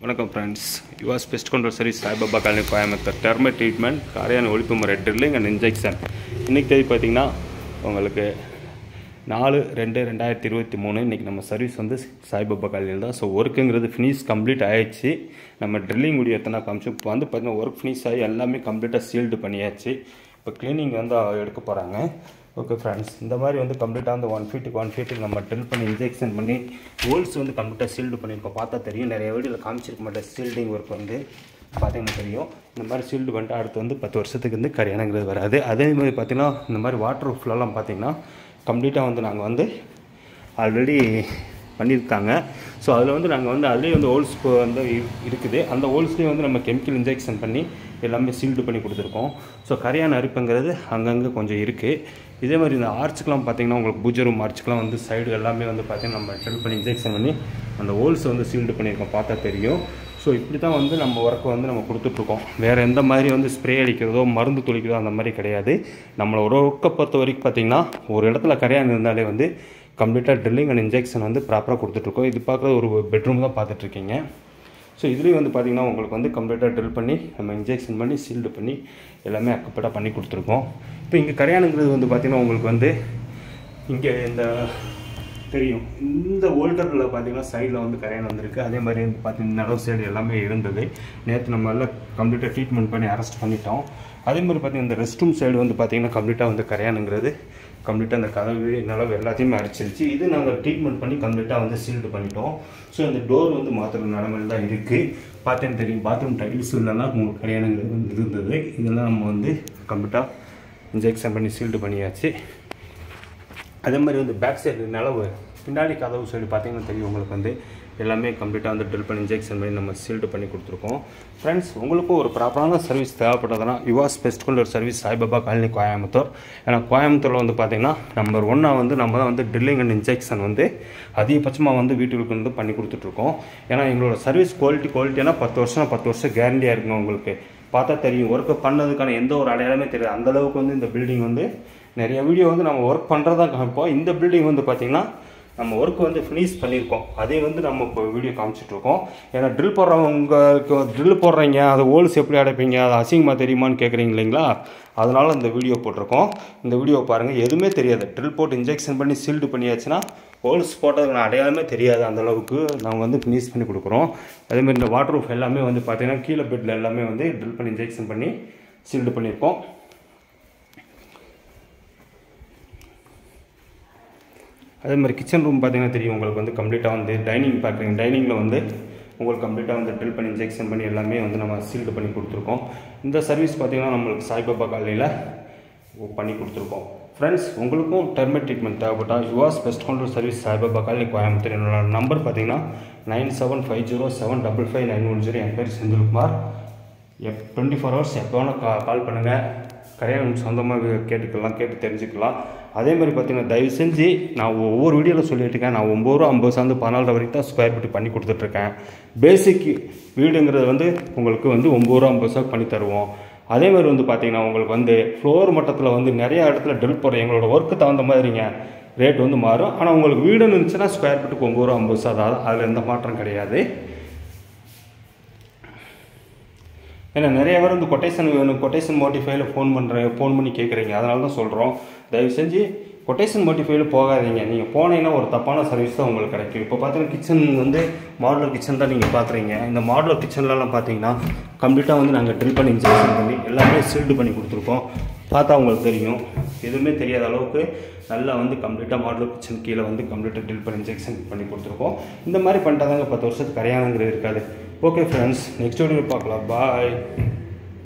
வணக்கம் friends Yuvas pest control service Saibaba colony Coimbatore termite treatment காரியான ஒழிப்பு முறை ட்ரில்லிங் அண்ட் இன்ஜெக்ஷன் இன்றைக்கி தேதி பார்த்தீங்கன்னா உங்களுக்கு நாலு ரெண்டு ரெண்டாயிரத்தி இருபத்தி மூணு இன்றைக்கி நம்ம சர்வீஸ் வந்து சாய்பாபா காலனியில் தான் ஸோ ஒர்க்குங்கிறது ஃபினிஷ் கம்ப்ளீட் ஆயிடுச்சு நம்ம ட்ரில்லிங் வீடியோ எத்தனை காமிச்சு இப்போ வந்து பார்த்தீங்கன்னா ஒர்க் ஃபினிஷ் ஆகி எல்லாமே கம்ப்ளீட்டாக சீல்டு பண்ணியாச்சு இப்போ க்ளீனிங் வந்து எடுக்க போகிறாங்க ஓகே ஃப்ரெண்ட்ஸ் இந்த மாதிரி வந்து கம்ப்ளீட்டாக வந்து ஒன் ஃபீட்டுக்கு ஒன் ஃபீட்டுக்கு நம்ம ட்ரில் பண்ணி இன்ஜெக்ஷன் பண்ணி ஹோல்ஸ் வந்து கம்ப்ளீட்டாக சீல்டு பண்ணியிருக்கோம் பார்த்தா தெரியும் நிறைய வீடியோவில் காமிச்சிருக்க மாட்டேன் சீல்டிங் ஒர்க் வந்து பார்த்தீங்கன்னா தெரியும் இந்த மாதிரி சீல்டு பண்ணிட்டு அடுத்து வந்து பத்து வருஷத்துக்கு வந்து கரையானங்கிறது வராது அதே மாதிரி பார்த்தீங்கன்னா இந்த மாதிரி வாட்டர் ஃப்ளோலாம் பார்த்தீங்கன்னா கம்ப்ளீட்டாக வந்து நாங்கள் வந்து ஆல்ரெடி பண்ணியிருக்காங்க ஸோ அதில் வந்து நாங்கள் வந்து அதுலேயே வந்து ஹோல்ஸ் வந்து இ- இருக்குது அந்த ஹோல்ஸ்லேயே வந்து நம்ம கெமிக்கல் இன்ஜெக்ஷன் பண்ணி எல்லாமே சீல்டு பண்ணி கொடுத்துருக்கோம் ஸோ கரையான அரிப்புங்கிறது அங்கங்கே கொஞ்சம் இருக்குது இதே மாதிரி இந்த ஆர்ச்சுக்கெலாம் பார்த்தீங்கன்னா உங்களுக்கு பூஜை ரூம் ஆர்ச்சுக்கெலாம் வந்து சைடு எல்லாமே வந்து பார்த்தீங்கன்னா நம்ம ட்ரில் பண்ணி இன்ஜெக்ஷன் பண்ணி அந்த ஹோல்ஸ் வந்து சீல்டு பண்ணியிருக்கோம் பார்த்தா தெரியும் ஸோ இப்படி தான் வந்து நம்ம ஒர்க்கை வந்து நம்ம கொடுத்துட்ருக்கோம் வேறு எந்த மாதிரி வந்து ஸ்ப்ரே அடிக்கிறதோ மருந்து துளிக்கிறதோ அந்த மாதிரி கிடையாது நம்மளோட ஒர்க்கை பொறுத்த வரைக்கும் பார்த்தீங்கன்னா ஒரு இடத்துல கரையான் இருந்தாலே வந்து கம்ப்ளீட்டாக ட்ரில்லிங் அண்ட் இன்ஜெக்ஷன் வந்து ப்ராப்பராக கொடுத்துட்ருக்கோம் இது பார்க்குறது ஒரு பெட்ரூம் தான் பார்த்துட்ருக்கீங்க ஸோ இதுலேயும் வந்து பார்த்திங்கன்னா உங்களுக்கு வந்து கம்ப்ளீட்டாக ட்ரில் பண்ணி நம்ம இன்ஜெக்ஷன் பண்ணி சீல்டு பண்ணி எல்லாமே அக்கப்பட்டாக பண்ணி கொடுத்துருக்கோம் இப்போ இங்கே கரையானுங்கிறது வந்து பார்த்திங்கன்னா உங்களுக்கு வந்து இங்கே இந்த தெரியும் இந்த ஓல்டரில் பார்த்தீங்கன்னா சைடில் வந்து கரையான் வந்திருக்கு அதே மாதிரி வந்து பார்த்தீங்கன்னா நடவு சைடு எல்லாமே இருந்தது நேற்று நம்ம எல்லாம் கம்ப்ளீட்டாக ட்ரீட்மெண்ட் பண்ணி அரெஸ்ட் பண்ணிட்டோம் அதே மாதிரி பார்த்தீங்கன்னா இந்த ரெஸ்ட் ரூம் சைடு வந்து பார்த்தீங்கன்னா கம்ப்ளீட்டாக வந்து கரையானுங்கிறது கம்ப்ளீட்டாக அந்த கதவு நிலவு எல்லாத்தையுமே அடிச்சிருச்சு இது நாங்கள் ட்ரீட்மெண்ட் பண்ணி கம்ப்ளீட்டாக வந்து சீல்டு பண்ணிட்டோம் ஸோ அந்த டோர் வந்து மாற்றுற நிலமையில் தான் இருக்குது பார்த்தேன்னு தெரியும் பாத்ரூம் டைல்ஸ் இல்லைன்னா உங்களுக்கு கரையானுங்கிறது வந்து இருந்தது இதெல்லாம் நம்ம வந்து கம்ப்ளீட்டாக இன்ஜெக்ஷன் பண்ணி சீல்டு பண்ணியாச்சு அதே மாதிரி வந்து பேக் சைடு நிலவு பின்னாடி கதவு சைடு பார்த்தீங்கன்னா தெரியும் உங்களுக்கு வந்து எல்லாமே கம்ப்ளீட்டாக வந்து ட்ரில் பண்ணி இன்ஜெக்ஷன் பண்ணி நம்ம சீல்டு பண்ணி கொடுத்துருக்கோம் ஃப்ரெண்ட்ஸ் உங்களுக்கும் ஒரு ப்ராப்பரான சர்வீஸ் தேவைப்பட்டதுன்னா யுவாஸ் பெஸ்ட் கொண்டு ஒரு சர்வீஸ் சாய்பாபா காலனி கோயம்புத்தூர் ஏன்னா கோயம்புத்தூரில் வந்து பார்த்தீங்கன்னா நம்பர் ஒன்னாக வந்து நம்ம தான் வந்து ட்ரில்லிங் அண்ட் இன்ஜெக்ஷன் வந்து அதிகபட்சமாக வந்து வீட்டுக்கு வந்து பண்ணி கொடுத்துட்ருக்கோம் ஏன்னா எங்களோட சர்வீஸ் குவாலிட்டி குவாலிட்டினா பத்து வருஷம் பத்து வருஷம் கேரண்டியாக இருக்குங்க உங்களுக்கு பார்த்தா தெரியும் ஒர்க்கு பண்ணதுக்கான எந்த ஒரு அடையாளமே தெரியாது அந்த அளவுக்கு வந்து இந்த பில்டிங் வந்து நிறைய வீடியோ வந்து நம்ம ஒர்க் பண்ணுறதா காமிப்போம் இந்த பில்டிங் வந்து பார்த்திங்கன்னா நம்ம ஒர்க் வந்து ஃபினிஷ் பண்ணியிருக்கோம் அதே வந்து நம்ம இப்போ வீடியோ காமிச்சிட்ருக்கோம் ஏன்னா ட்ரில் போடுறவங்களுக்கு ட்ரில் போடுறீங்க அது ஹோல்ஸ் எப்படி அடைப்பீங்க அது அசிங்கமாக தெரியுமான்னு கேட்குறீங்க இல்லைங்களா அதனால் இந்த வீடியோ போட்டிருக்கோம் இந்த வீடியோ பாருங்கள் எதுவுமே தெரியாது ட்ரில் போட்டு இன்ஜெக்ஷன் பண்ணி சீல்டு பண்ணியாச்சுன்னா ஹோல்ஸ் போட்டதுக்கான அடையாளமே தெரியாது அந்த அளவுக்கு நாங்கள் வந்து ஃபினிஷ் பண்ணி கொடுக்குறோம் அதேமாதிரி இந்த வாட்டர் ப்ரூஃப் எல்லாமே வந்து பார்த்தீங்கன்னா கீழே பெட்டில் எல்லாமே வந்து ட்ரில் பண்ணி இன்ஜெக்ஷன் பண்ணி சீல்டு பண்ணியிருக்கோம் அதே மாதிரி கிச்சன் ரூம் பார்த்தீங்கன்னா தெரியும் உங்களுக்கு வந்து கம்ப்ளீட்டாக வந்து டைனிங் பார்க்குறீங்க டைனிங்கில் வந்து உங்களுக்கு கம்ப்ளீட்டாக வந்து ட்ரில் பண்ணி இன்ஜெக்ஷன் பண்ணி எல்லாமே வந்து நம்ம சீல்டு பண்ணி கொடுத்துருக்கோம் இந்த சர்வீஸ் பார்த்தீங்கன்னா நம்மளுக்கு சாய்பாபா காலையில் பண்ணி கொடுத்துருக்கோம் ஃப்ரெண்ட்ஸ் உங்களுக்கும் டெர்மெட் ட்ரீட்மெண்ட் தேவைப்பட்டால் Yuvas pest control service Saibaba colony Coimbatore என்னோட நம்பர் பார்த்தீங்கன்னா nine seven five zero seven double five nine one zero என் பேர் செந்தில்குமார் எப் டுவெண்ட்டி ஃபோர் ஹவர்ஸ் எப்போ வேணால் கா கால் பண்ணுங்கள் கரையான் சொந்தமாக கேட்டுக்கலாம் கேட்டு தெரிஞ்சுக்கலாம் அதே மாதிரி பார்த்தீங்கன்னா தயவு செஞ்சு நான் ஒவ்வொரு வீடியோவில் சொல்லிட்டு இருக்கேன் நான் ஒம்பது ரூபா ஐம்பது சார்ந்து பதினாலு வரைக்கும் தான் ஸ்கொயர் ஃபீட் பண்ணி கொடுத்துட்ருக்கேன் பேசிக் வீடுங்கிறது வந்து உங்களுக்கு வந்து ஒம்பது ரூபா ஐம்பது சார் பண்ணி தருவோம் அதே மாதிரி வந்து பார்த்தீங்கன்னா உங்களுக்கு வந்து ஃப்ளோர் மட்டத்தில் வந்து நிறைய இடத்துல ட்ரில் போடுற எங்களோட ஒர்க்கு தகுந்த மாதிரிங்க ரேட் வந்து மாறும் ஆனால் உங்களுக்கு வீடுன்னு இருந்துச்சுன்னா ஸ்கொயர் ஃபீட்டுக்கு ஒம்பது ரூபா ஐம்பது சார் தான் அதில் எந்த மாற்றம் கிடையாது ஏன்னா நிறைய பேர் வந்து கொட்டேஷன் வேணும் கொட்டேஷன் மோட்டிஃபைல ஃபோன் பண்ணுறேன் ஃபோன் பண்ணி கேட்குறீங்க அதனால தான் சொல்கிறோம் தயவு செஞ்சு கொட்டேஷன் மோட்டிஃபைல போகாதீங்க நீங்கள் போனீங்கன்னா ஒரு தப்பான சர்வீஸ் தான் உங்களுக்கு கிடைக்கும் இப்போ பார்த்தீங்கன்னா கிச்சன் வந்து மாடுலர் கிச்சன் தான் நீங்கள் பார்க்குறீங்க இந்த மாடுலர் கிச்சன்லலாம் பார்த்தீங்கன்னா கம்ப்ளீட்டாக வந்து நாங்கள் ட்ரில் பண்ணி இன்ஜெக்ஷன் பண்ணி எல்லாமே சீல்டு பண்ணி கொடுத்துருக்கோம் பார்த்தா உங்களுக்கு தெரியும் எதுவுமே தெரியாத அளவுக்கு நல்லா வந்து கம்ப்ளீட்டாக மாடல் கிச்சன் கீழே வந்து கம்ப்ளீட்டாக ட்ரில் பண்ணி இன்ஜெக்ஷன் பண்ணி கொடுத்துருக்கோம் இந்த மாதிரி பண்ணிட்டாதாங்க பத்து வருஷத்துக்கு கரையானங்கிறது இருக்காது ஓகே ஃப்ரெண்ட்ஸ் நெக்ஸ்ட் வீடியோ பார்க்கலாம் பாய்